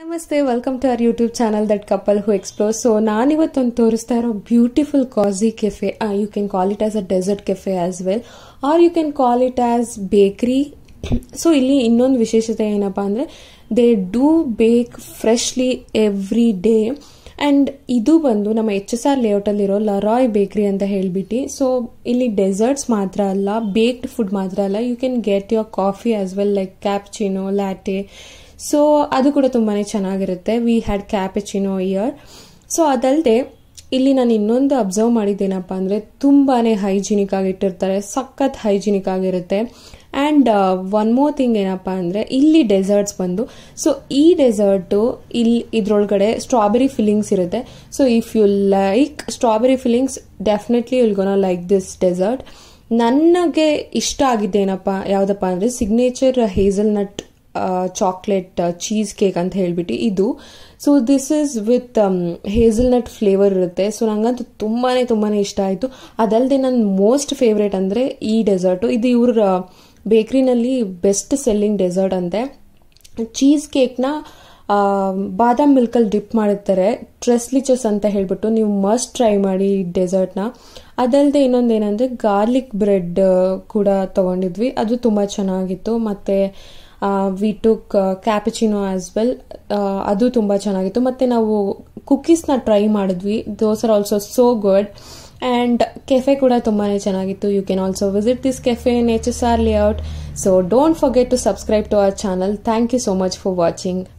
ನಮಸ್ತೆ welcome to our YouTube channel that couple who explore so ನಾನಿವತ್ತೊಂದು ತೋರಿಸ್ತಾ ಇರೋ ಬ್ಯೂಟಿಫುಲ್ ಕಾಜಿ cafe you can call it as a dessert cafe as well or you can call it as bakery so ಇಲ್ಲಿ ಇನ್ನೊಂದು ವಿಶೇಷತೆ ಏನಪ್ಪ ಅಂದರೆ they do bake freshly every day and ಇದು ಬಂದು ನಮ್ಮ ಎಚ್ ಎಸ್ ಆರ್ ಲೇಔಟಲ್ಲಿರೋ ಲರಾಯ್ ಬೇಕ್ರಿ ಅಂತ ಹೇಳ್ಬಿಟ್ಟು ಸೊ ಇಲ್ಲಿ ಡೆಸರ್ಟ್ಸ್ ಮಾತ್ರ ಅಲ್ಲ ಬೇಕ್ಡ್ ಫುಡ್ ಮಾತ್ರ ಅಲ್ಲ you can get your coffee as well like cappuccino latte so ಅದು ಕೂಡ ತುಂಬಾ ಚೆನ್ನಾಗಿರುತ್ತೆ we had cappuccino here so ಅದಲ್ಲದೆ ಇಲ್ಲಿ ನಾನು ಇನ್ನೊಂದು ಅಬ್ಸರ್ವ್ ಮಾಡಿದ್ದೇನಪ್ಪ ಅಂದರೆ ತುಂಬಾ ಹೈಜಿನಿಕ್ ಆಗಿಟ್ಟಿರ್ತಾರೆ ಸಖತ್ ಹೈಜಿನಿಕ್ ಆಗಿರುತ್ತೆ ಆ್ಯಂಡ್ ಒನ್ ಮೋರ್ ಥಿಂಗ್ ಏನಪ್ಪ ಅಂದರೆ ಇಲ್ಲಿ ಡೆಸರ್ಟ್ಸ್ ಬಂದು ಸೊ ಈ ಡೆಸರ್ಟು ಇಲ್ಲಿ ಇದ್ರೊಳಗಡೆ ಸ್ಟ್ರಾಬೆರಿ ಫಿಲ್ಲಿಂಗ್ಸ್ ಇರುತ್ತೆ so if you like strawberry fillings definitely will gonna like this dessert ನನಗೆ ಇಷ್ಟ ಆಗಿದ್ದೇನಪ್ಪ ಯಾವುದಪ್ಪ ಅಂದರೆ signature hazelnut chocolate cheesecake ಅಂತ ಹೇಳ್ಬಿಟ್ಟು ಇದು so this is with hazelnut flavour ಇರುತ್ತೆ ಸೊ ನಂಗಂತೂ ತುಂಬಾ ತುಂಬಾ ಇಷ್ಟ ಆಯಿತು ಅದಲ್ಲದೆ ನನ್ನ ಮೋಸ್ಟ್ ಫೇವ್ರೇಟ್ ಅಂದರೆ ಈ ಡೆಸರ್ಟು ಇದು ಇವ್ರ ಬೇಕ್ರಿನಲ್ಲಿ ಬೆಸ್ಟ್ ಸೆಲ್ಲಿಂಗ್ ಡೆಸರ್ಟ್ ಅಂತೆ ಚೀಸ್ ಕೇಕ್ನ ಬಾದಾಮ್ ಮಿಲ್ಕಲ್ಲಿ ಡಿಪ್ ಮಾಡಿರ್ತಾರೆ ಟ್ರೆಸ್ಲಿಚಸ್ ಅಂತ ಹೇಳ್ಬಿಟ್ಟು ನೀವು ಮಸ್ಟ್ ಟ್ರೈ ಮಾಡಿ ಈ ಡೆಸರ್ಟ್ನ ಅದಲ್ಲದೆ ಇನ್ನೊಂದು ಏನಂದರೆ ಗಾರ್ಲಿಕ್ ಬ್ರೆಡ್ ಕೂಡ ತೊಗೊಂಡಿದ್ವಿ ಅದು ತುಂಬ ಚೆನ್ನಾಗಿತ್ತು ಮತ್ತು we took cappuccino as well ಅದು ತುಂಬ ಚೆನ್ನಾಗಿತ್ತು ಮತ್ತು ನಾವು ಕುಕ್ಕೀಸ್ನ ಟ್ರೈ ಮಾಡಿದ್ವಿ those are also so good and cafe ಕೂಡ ತುಂಬಾ ಚೆನ್ನಾಗಿತ್ತು you can also visit this cafe in H S R layout so don't forget to subscribe to our channel thank you so much for watching